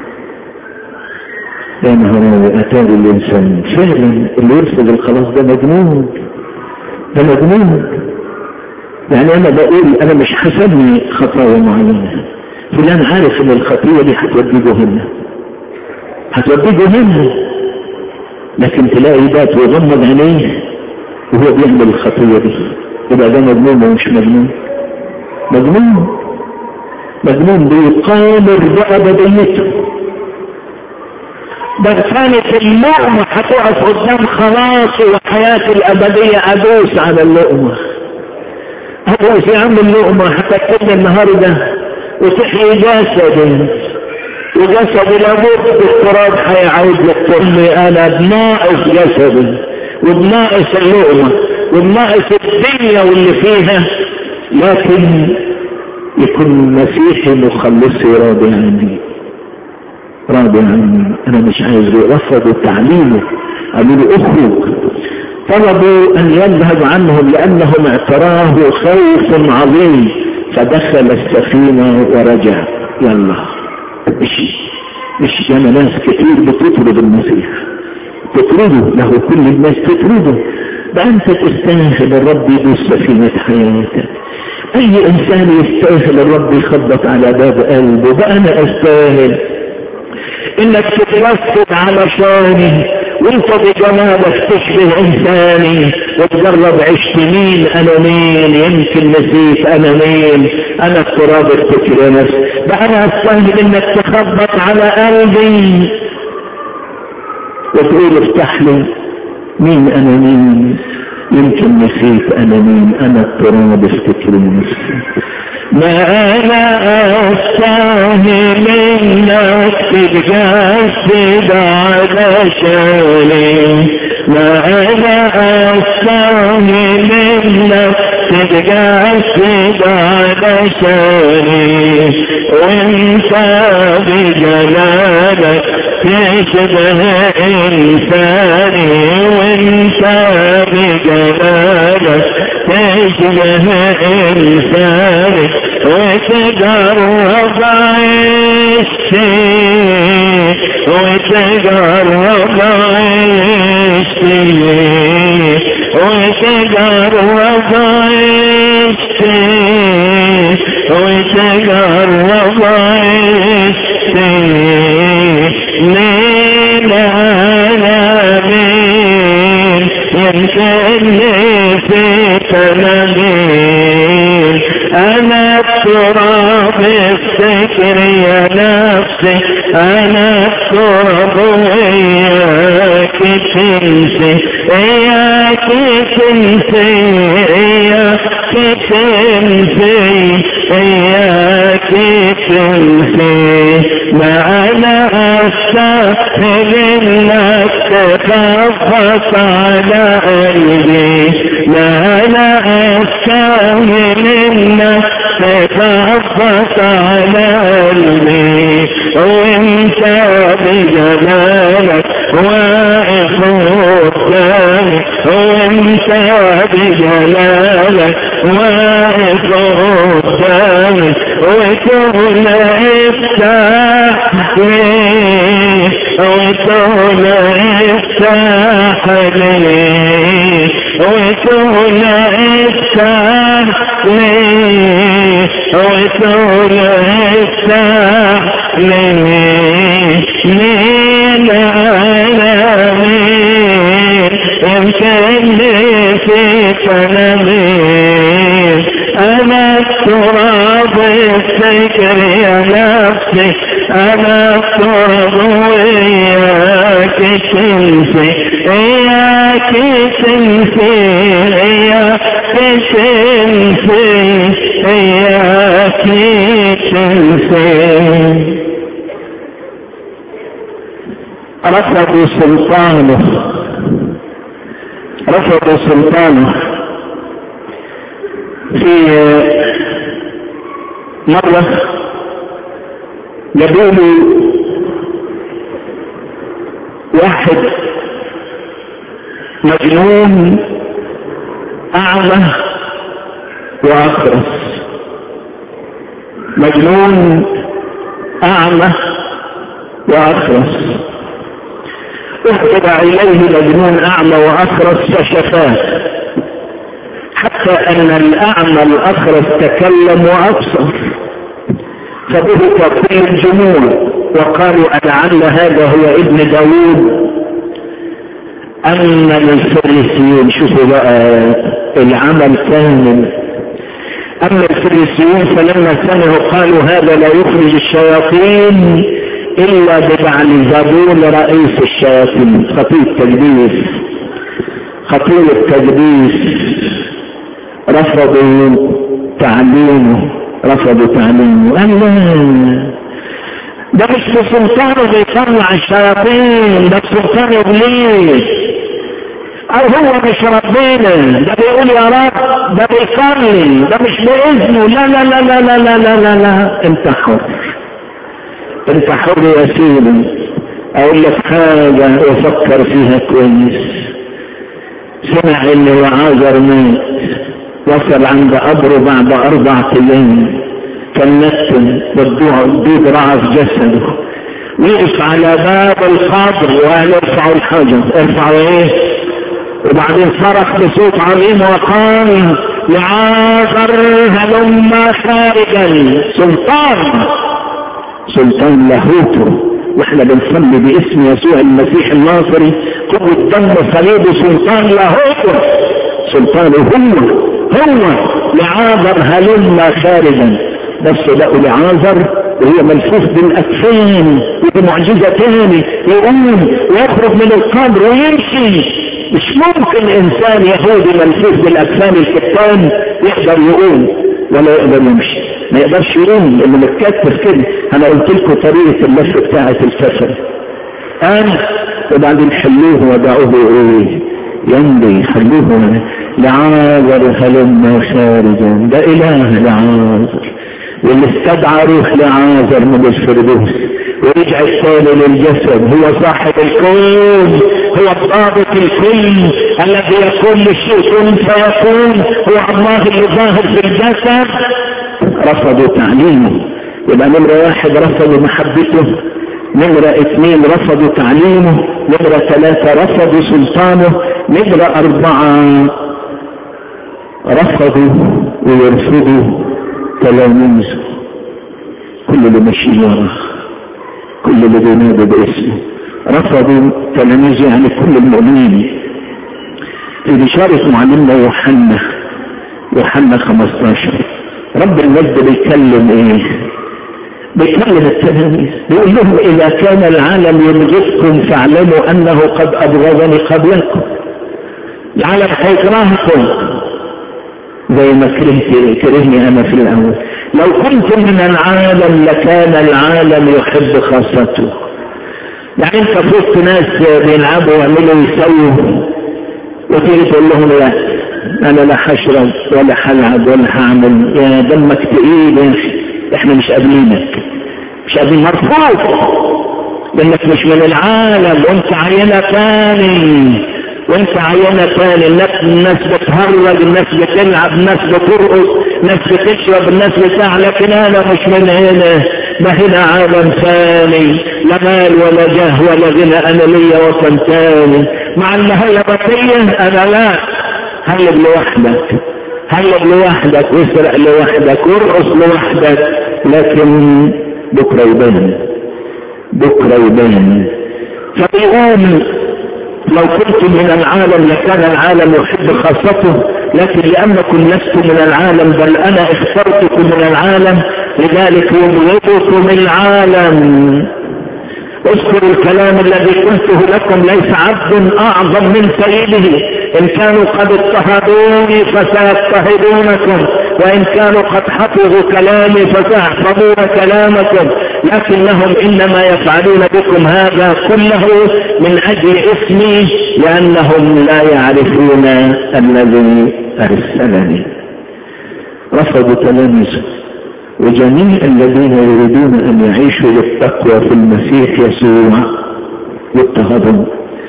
يا نهار اتاري الانسان فعلا اللي يرفض الخلاص ده مجنون ده مجنون يعني انا بقول انا مش حسبني خطايا معينة فلان عارف ان الخطية دي هتوديه جهنم هتوديه جهنم لكن تلاقي بات ويغمض عينيه وهو بيعمل الخطية دي يبقى ده مجنون ومش مجنون مجنون مجنون بيقامر بأبديته ده كانت اللقمة هتقف قدام خلاصي وحياتي الأبدية أدوس على اللقمة أدوس يا عم اللقمة هتكتبني النهاردة وتحيي جسدي وجسدي لابد التراب هيعود للطم أنا بناقص جسدي وبناقص اللقمة وبناقص الدنيا واللي فيها لكن يكون مسيحي مخلصي راضي عني راضي عني انا مش عايز رفضوا تعليمه قالوا له اخرج طلبوا ان يذهب عنهم لانهم اعتراه خوف عظيم فدخل السفينة ورجع يلا مش مش ياما ناس كتير بتطرد المسيح تطرده له كل الناس تطرده ده انت تستاهل الرب يدوس سفينة حياتك اي انسان يستاهل الرب يخبط على باب قلبه ده انا استاهل انك تترصد علشاني وانت بجمالك تشبه انساني وتجرب عشت مين انا مين يمكن نسيت انا مين انا التراب الفكر نفس بقى انا استاهل انك تخبط على قلبي وتقول افتح لي مين انا مين يمكن نسيت انا مين انا التراب افتكر نفسي ما انا استاهل انك تتجسد على شاني ما انا استاهل انك تتجسد على شاني وانت بجلالك تشبه انساني وانت بجلالك تشبه انساني وتجرب عشتي وتجرب عشتي وتجرب عشتي وتجرب عشتي من العالمين يمكن في تنبين انا التراب افتكر يا نفسي انا التراب وياك تنسي اياك تنسي اياك تنسي اياك تنسي ما انا استاهل انك تخفف على قلبي ما انا استاهل انك تخفف على قلبي وانت بجلالك واقف قدامي وانت بجلالك واقف قدامي وتقول افتح لي وتقول افتح لي وتقول افتح لي وتقول افتح لي من العالمين يمكن في فنمين انا التراب الفكر يا نفسي انا التراب وياك تنسي اياك تنسي اياك تنسي اياك تنسي رفضوا سلطانه رفضوا سلطانه في مرة جابوا لي واحد مجنون أعمى وأخرس مجنون أعمى وأخرس اهتدى إليه مجنون أعمى وأخرس فشفاه حتى أن الأعمى الأخرس تكلم وأبصر فبهت كل الجموع وقالوا ألعل هذا هو ابن داوود أما الفريسيون شوفوا بقى العمل كامل أما الفريسيون فلما سمعوا قالوا هذا لا يخرج الشياطين إلا ببعل زبون رئيس الشياطين خطيب تلبيس خطيب التدبيس رفضوا تعليمه رفضوا تعليمه قال لا ده مش بسلطانه بيطلع الشياطين ده بسلطان ابليس او هو مش ربنا ده بيقول يا رب ده بيصلي ده مش باذنه لا لا لا لا لا لا لا لا, لا. انت حر انت حر يا سيدي اقول لك حاجه وفكر فيها كويس سمع ان وعازر مات وصل عند قبره بعد اربع ايام كان نتن والدوع الدود رعف جسده وقف على باب القبر وقال ارفعوا الحجر ارفعوا ايه وبعدين صرخ بصوت عظيم وقال لعازر هلم خارجا سلطان سلطان لاهوته واحنا بنصلي باسم يسوع المسيح الناصري قوة دم صليب سلطان له سلطانه هو هو لعاذر هلم خارجا نفسه لقوا لعاذر وهي ملفوف بالاكفان ودي معجزه تاني يقوم ويخرج من القبر ويمشي مش ممكن انسان يهودي ملفوف بالاكفان الكتان يقدر يقوم ولا يقدر يمشي ما يقدرش يقوم لانه متكتف كده انا قلت لكم طريقه اللف بتاعه الكفن انا وبعدين حلوه ودعوه ايه يمضي خلوه لعازر هلم خارجا ده اله لعازر واللي استدعى روح لعازر من الفردوس ورجع الثاني للجسد هو صاحب الكون هو الضابط الكل الذي يكون للشيء كن فيكون هو الله اللي ظاهر في الجسد رفضوا تعليمه يبقى نمرة واحد رفضوا محبته نمرة اثنين رفضوا تعليمه نمرة ثلاثة رفضوا سلطانه نمرة أربعة رفضوا ويرفضوا تلاميذه كل اللي ماشيين وراه كل اللي بينادوا باسمه رفضوا تلاميذه يعني كل المؤمنين في بشارة معلمنا يوحنا يوحنا 15 رب المجد بيتكلم ايه بيكلم التلاميذ بيقول لهم اذا كان العالم يبغضكم فاعلموا انه قد ابغضني قبلكم العالم هيكرهكم زي ما كرهت كرهني انا في الاول لو كنت من العالم لكان العالم يحب خاصته يعني انت في وسط ناس بيلعبوا ويعملوا ويسووا وتيجي تقول لهم لا انا لا هشرب ولا هلعب ولا هعمل يا دمك تقيل يا اخي احنا مش قابلينك مش قابلين مرفوض لانك مش من العالم وانت عينه تاني وانت عينه تاني الناس الناس بتهرج الناس بتلعب الناس بترقص الناس بتشرب الناس بتاع لكن انا مش من هنا ما هنا عالم ثاني لا مال ولا جاه ولا غنى انا ليا وطن ثاني مع ان هي بطيه انا لا هلب لوحدك هلب لوحدك واسرق لوحدك وارقص لوحدك لكن بكره يبان بكره يبان فبيقول لو كنت من العالم لكان العالم يحب خاصته لكن لأنكم لستم من العالم بل أنا اخترتكم من العالم لذلك يبغضكم العالم اذكروا الكلام الذي قلته لكم ليس عبد أعظم من سيده إن كانوا قد اضطهدوني فسيضطهدونكم وإن كانوا قد حفظوا كلامي فسيحفظون كلامكم لكنهم إنما يفعلون بكم هذا كله من أجل اسمي لأنهم لا يعرفون الذي أرسلني رفضوا تلاميذه وجميع الذين يريدون أن يعيشوا بالتقوى في المسيح يسوع يضطهدون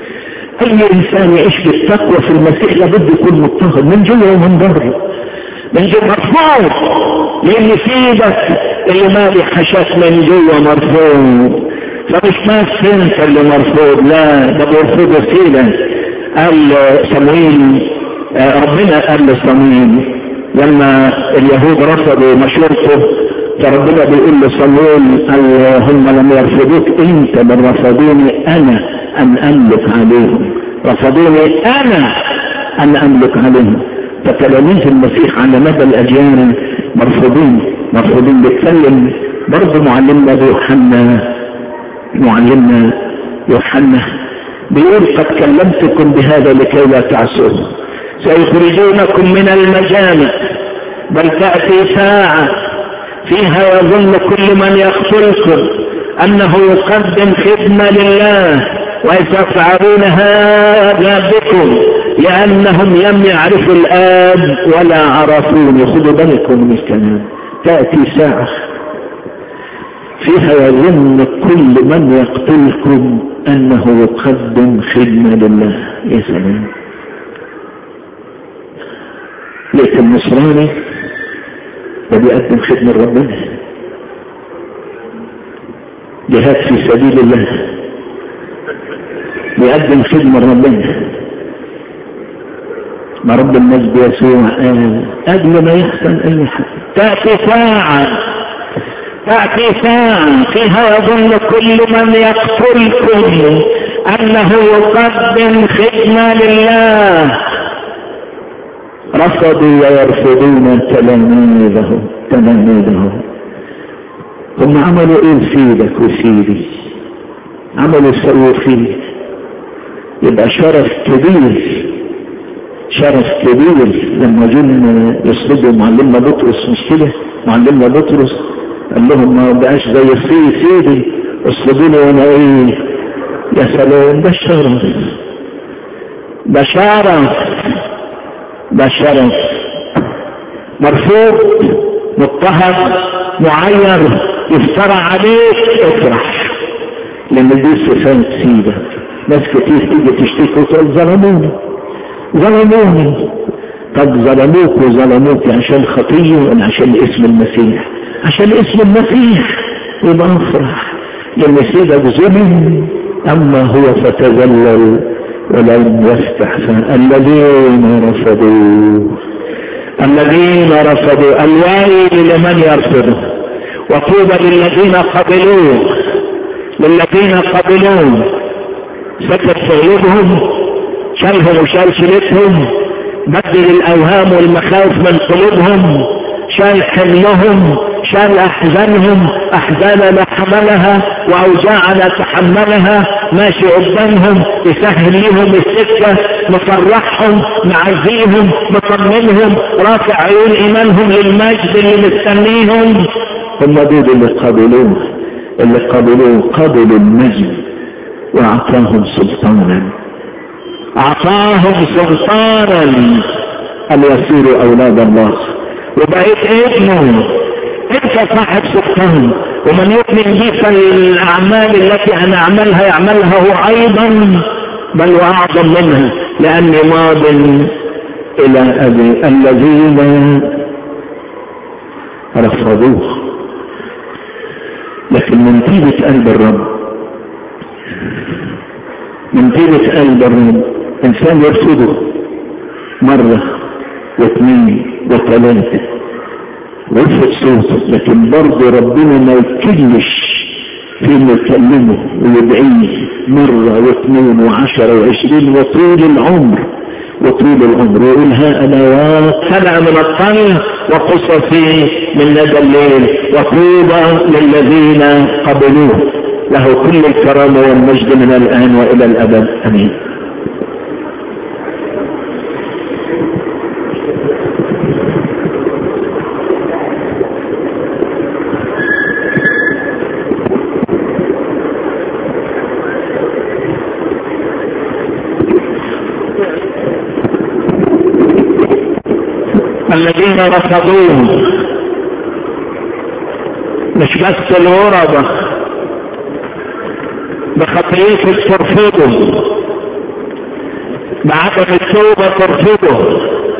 أي إنسان يعيش بالتقوى في المسيح لابد يكون مضطهد من جوه ومن بره من جوه مرفوض لأن في ايدك اللي مالي حشاك من جوه مرفوض فمش ناس انت اللي مرفوض لا ده مرفوض وسيلة قال صمويل ربنا قال لصمويل لما اليهود رفضوا مشورته فربنا بيقول لصمويل قال هم لم يرفضوك انت بل رفضوني انا ان املك عليهم رفضوني انا ان املك عليهم فتلاميذ المسيح على مدى الاجيال مرفوضين مرفوضين بيتكلم برضه معلمنا يوحنا معلمنا يوحنا بيقول قد كلمتكم بهذا لكي لا تعصوا سيخرجونكم من المجامع بل تأتي ساعة فيها يظن كل من يقتلكم أنه يقدم خدمة لله ويستفعلون هذا بكم لأنهم لم يعرفوا الآب ولا عرفوني خذوا بالكم من الكلام تأتي ساعة فيها يظن كل من يقتلكم أنه يقدم خدمة لله يا سلام ليس النصراني ده بيقدم خدمة ربنا جهاد في سبيل الله بيقدم خدمة ربنا ما رب المجد يسوع قال قبل ما يحصل اي حاجة تأتي ساعة تأتي ساعة فيها يظن كل من يقتلكم أنه يقدم خدمة لله رفضوا ويرفضون تلاميذه تلاميذه هم عملوا ايه سيدك وسيدي عملوا سووا فيه يبقى شرف كبير شرف كبير لما جم يصلبوا معلمنا بطرس مش كده معلمنا بطرس قال لهم ما بقاش زي سيدي سيدي اصلبوني وانا ايه يا سلام ده شرف ده شرف ده شرف مرفوض مضطهد معير يفترى عليك افرح لان دي صفات سيدة ناس كتير تيجي تشتكي وتقول ظلموني ظلموني طب ظلموك وظلموك عشان خطية ولا عشان اسم المسيح عشان اسم المسيح يبقى افرح لان سيدك ظلم اما هو فتذلل ولم يفتح الذين رفضوه الذين رفضوا الويل لمن يرفضه وطوبى للذين قبلوه للذين قبلوه سكت شغلهم شالهم وشال شلتهم بدل الاوهام والمخاوف من قلوبهم شال حملهم شال احزانهم احزاننا حملها واوجاعنا تحملها ماشي قدامهم يسهل لهم السكه مفرحهم معزيهم مطمنهم رافع عيون ايمانهم للمجد اللي مستنيهم هم دول اللي قبلوه اللي قبلوه قبلوا المجد واعطاهم سلطانا اعطاهم سلطانا ان يصيروا اولاد الله وبقيت ابنه انت صاحب سلطان ومن يؤمن بي فالاعمال التي انا اعملها يعملها هو ايضا بل واعظم منها لاني ماض الى ابي الذين رفضوه لكن من طيبة قلب الرب من طيبة قلب الرب انسان يرفضه مرة واثنين وثلاثة ويرفض صوته لكن برضه ربنا ما يكلش في انه يكلمه ويدعيه مرة واثنين وعشرة وعشرين وطول العمر وطول العمر ويقول ها انا وطلع من الطل وقصصي من ندى الليل وطوبى للذين قبلوه له كل الكرامة والمجد من الآن وإلى الأبد أمين الذين رفضوه مش بس الغربة بخطيئتك ترفضه بعدم التوبة ترفضه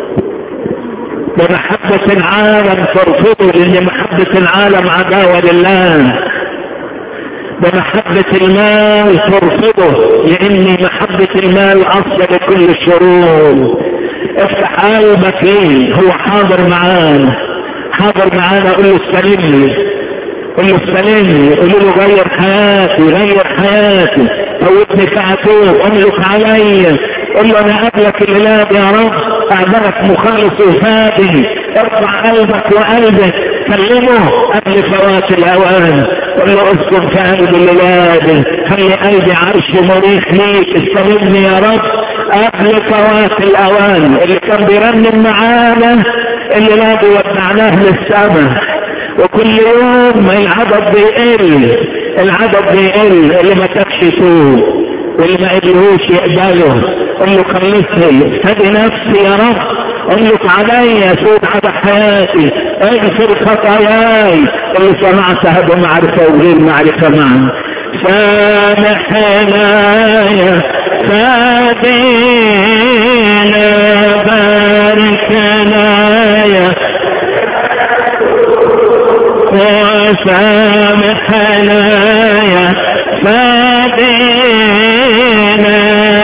بمحبة العالم ترفضه لأن محبة العالم عداوة لله بمحبة المال ترفضه لأن محبة المال أصل لكل الشرور افتح قلبك ليه هو حاضر معانا حاضر معانا قول له استلمني قول له استلمني قول له غير حياتي غير حياتي فوتني ساعتين املك عليا قول له انا قبلك الاله يا رب اعذرك مخالص وفادي ارفع قلبك وقلبك كلمه قبل فوات الاوان قل له اسكن في قلب الولاد خلي قلبي عرش مريح ليك استلمني يا رب قبل فوات الاوان اللي كان بيرنم معانا اللي نادي ودعناه للسماء وكل يوم ما العدد بيقل العدد بيقل اللي ما تكش يتوب واللي ما قدرهوش يقبله قل له خلصني هدي نفسي يا رب املك علي سود على حياتي اغفر خطاياي اللي سمعتها بمعرفة وغير معرفة معا سامحنا يا فادينا باركنا يا وسامحنا يا فادينا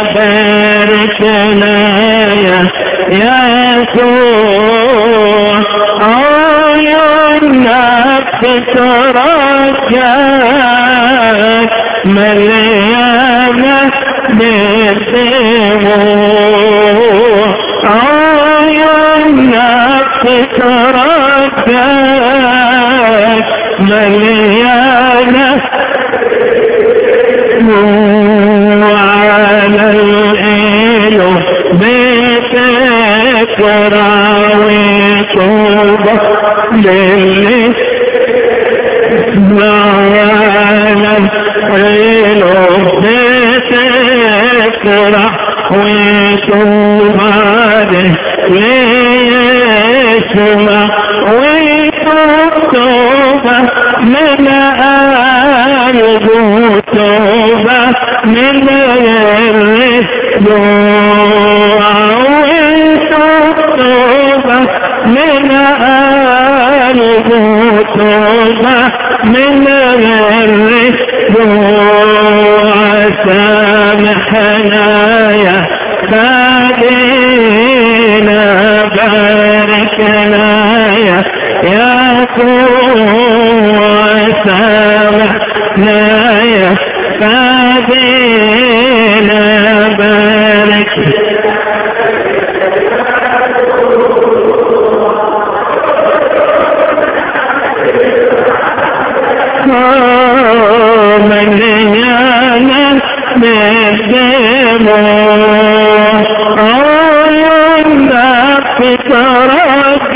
باركنا يا يسوع عيون نفسي ترجاك مليانة بالدموع عيونك ترجاك مليانة وعلى الإله بتكرى وتوبة للي وعلى الإله بتكرى وتوبة ليسمع وتوبة من قلبه توبة من الرجوع وتوبة من قلبه توبة من الرجوع سامحنا يا فادينا باركنا يا يسوع سامحنا يا فادينا بارك من يانا بالدموع عيوننا بتركك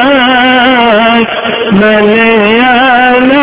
مليانة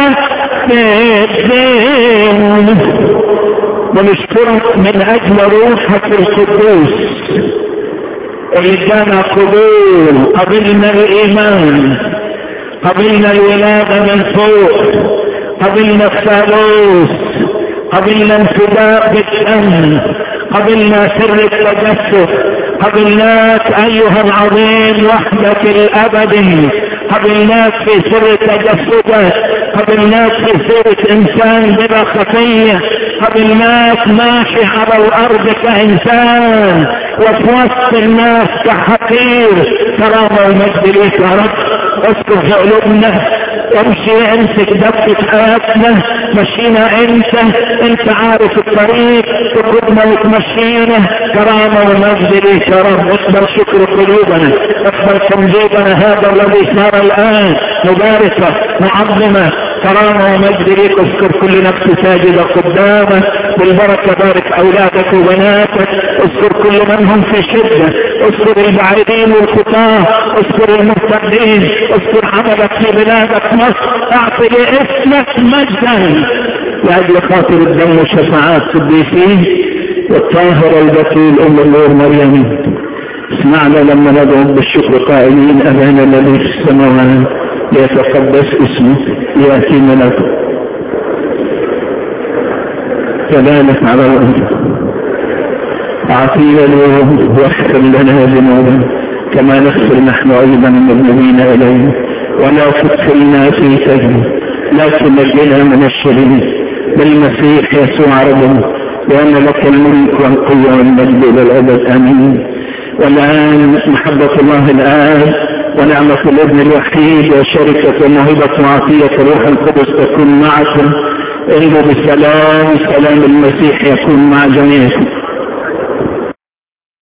بالدموع ونشكرك من اجل روحك القدوس اللي ادانا قبول قبلنا الايمان قبلنا الولادة من فوق قبلنا الثالوث قبلنا انفداء بالدم قبلنا سر التجسد قبلناك ايها العظيم وحدك الابدي قبلناك في سر تجسدك قبلناك في صورة انسان بلا خطية قبلناك ماشي على الارض كانسان وفي وسط الناس كحقير كرامة ومجد ليك يا رب اذكر في قلوبنا امشي امسك دفة حياتنا مشينا انت انت عارف الطريق تقودنا وتمشينا كرامة ومجد ليك يا رب اقبل شكر قلوبنا اقبل تمجيدنا هذا الذي صار الان مباركة معظمة كرامة ومجد ليك اذكر كل نفس ساجدة قدامك بالبركة بارك اولادك وبناتك اذكر كل من هم في شدة اذكر البعيدين والخطاة اذكر المرتدين اذكر عملك في بلادك مصر اعطي لاسمك مجدا لاجل خاطر الدم وشفاعات قديسين والطاهرة البتول ام النور مريم اسمعنا لما ندعو بالشكر قائلين ابانا الذي في السماوات ليتقدس اسمه لياتي ملكه كذلك على الارض اعطينا اليوم واغفر لنا ذنوبنا كما نغفر نحن ايضا المذنبين اليه ولا تدخلنا في تجربه لا تنجنا من الشرير بالمسيح يسوع ربنا لان لك الملك والقوه والمجد الى الابد امين والان محبه الله الان ونعمة الابن الوحيد وشركة وموهبة وعطية الروح القدس تكون معكم انه بسلام سلام المسيح يكون مع جميعكم